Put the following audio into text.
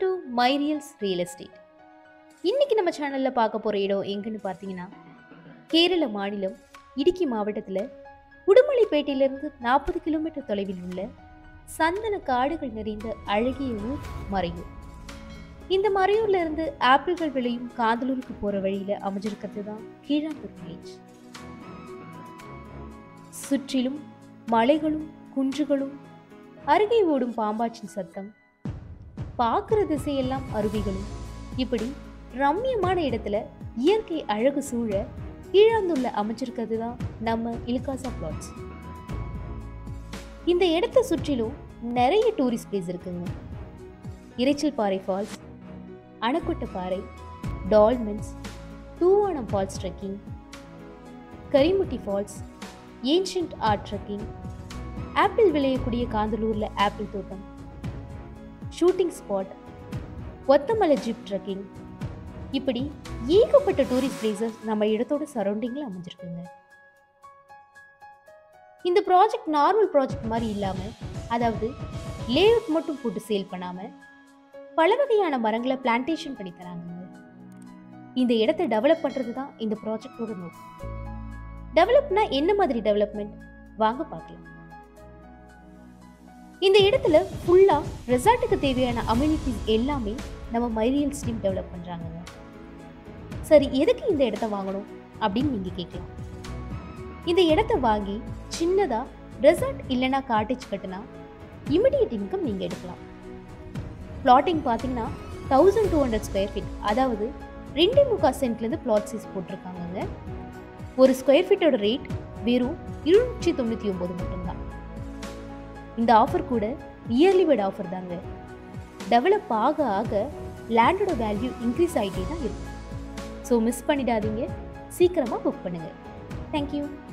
to my reals real estate இன்னைக்கு நம்ம சேனலில் பார்க்க போகிற இடம் எங்கன்னு பார்த்தீங்கன்னா கேரள மாநிலம் இடுக்கி மாவட்டத்தில் உடுமலைப்பேட்டையிலிருந்து நாற்பது கிலோமீட்டர் தொலைவில் உள்ள சந்தன காடுகள் நிறைந்த அழகிய ஊர் மறையூர் இந்த மறையூர்ல இருந்து ஆப்பிள்கள் விளையும் காந்தலூருக்கு போற வழியில அமைஞ்சிருக்கிறது தான் கீழாம்பூர் வில்லேஜ் சுற்றிலும் மலைகளும் குன்றுகளும் அருகே ஓடும் பாம்பாற்றின் சத்தம் பார்க்குற திசையெல்லாம் அருவிகளும் இப்படி ரம்மியமான இடத்துல இயற்கை அழகு சூழ கீழாந்துள்ள அமைச்சிருக்கிறது தான் நம்ம இலுக்காசா பிளாட்ஸ் இந்த இடத்தை சுற்றிலும் நிறைய டூரிஸ்ட் பிளேஸ் இருக்குங்க இரைச்சல் பாறை ஃபால்ஸ் அணக்கொட்டை பாறை dolmens Thoovanam falls trekking Karimutty falls ancient art trekking apple விளையக்கூடிய காந்தலூரில் ஆப்பிள் தோட்டம் shooting spot Othamalai zip trekking இப்படி ஏகப்பட்ட டூரிஸ்ட் பிளேசஸ் நம்ம இடத்தோட சரௌண்டிங்கில் அமைஞ்சிருக்குங்க இந்த ப்ராஜெக்ட் நார்மல் ப்ராஜெக்ட் மாதிரி இல்லாமல் அதாவது லேஅவுட் மட்டும் போட்டு சேல் பண்ணாமல் பல வகையான மரங்களை பிளான்டேஷன் பண்ணி தராங்க இந்த இடத்தை டெவலப் பண்ணுறது தான் இந்த ப்ராஜெக்டோட நோக்கம் டெவலப்னா என்ன மாதிரி டெவலப்மெண்ட் வாங்க பார்க்கலாம் இந்த இடத்துல ஃபுல்லாக ரெசார்ட்டுக்கு தேவையான அம்யூனிட்டிஸ் எல்லாமே நம்ம மைரியல் ஸ்டீம் டெவலப் பண்ணுறாங்க சரி எதுக்கு இந்த இடத்த வாங்கணும் அப்படின்னு நீங்கள் கேட்கலாம் இந்த இடத்த வாங்கி சின்னதாக ரெசார்ட் இல்லைன்னா காட்டேஜ் கட்டினா இமிடியட் இன்கம் நீங்கள் எடுக்கலாம் பிளாட்டிங் பார்த்தீங்கன்னா thousand two hundred square feet அதாவது ரெண்டு முக்கால் சென்ட்லேருந்து பிளாட் சைஸ் போட்டிருக்காங்கங்க ஒரு ஸ்கொயர் ஃபீட்டோட ரேட் வெறும் இருநூற்றி தொண்ணூற்றி ஒம்பது மட்டும்தான் இந்த ஆஃபர் கூட இயர்லி பெட் ஆஃபர் தாங்க டெவலப் ஆக ஆக லேண்டோட வேல்யூ இன்க்ரீஸ் ஆகிட்டே தான் இருக்கும் ஸோ மிஸ் பண்ணிடாதீங்க சீக்கிரமாக புக் பண்ணுங்கள் தேங்க்யூ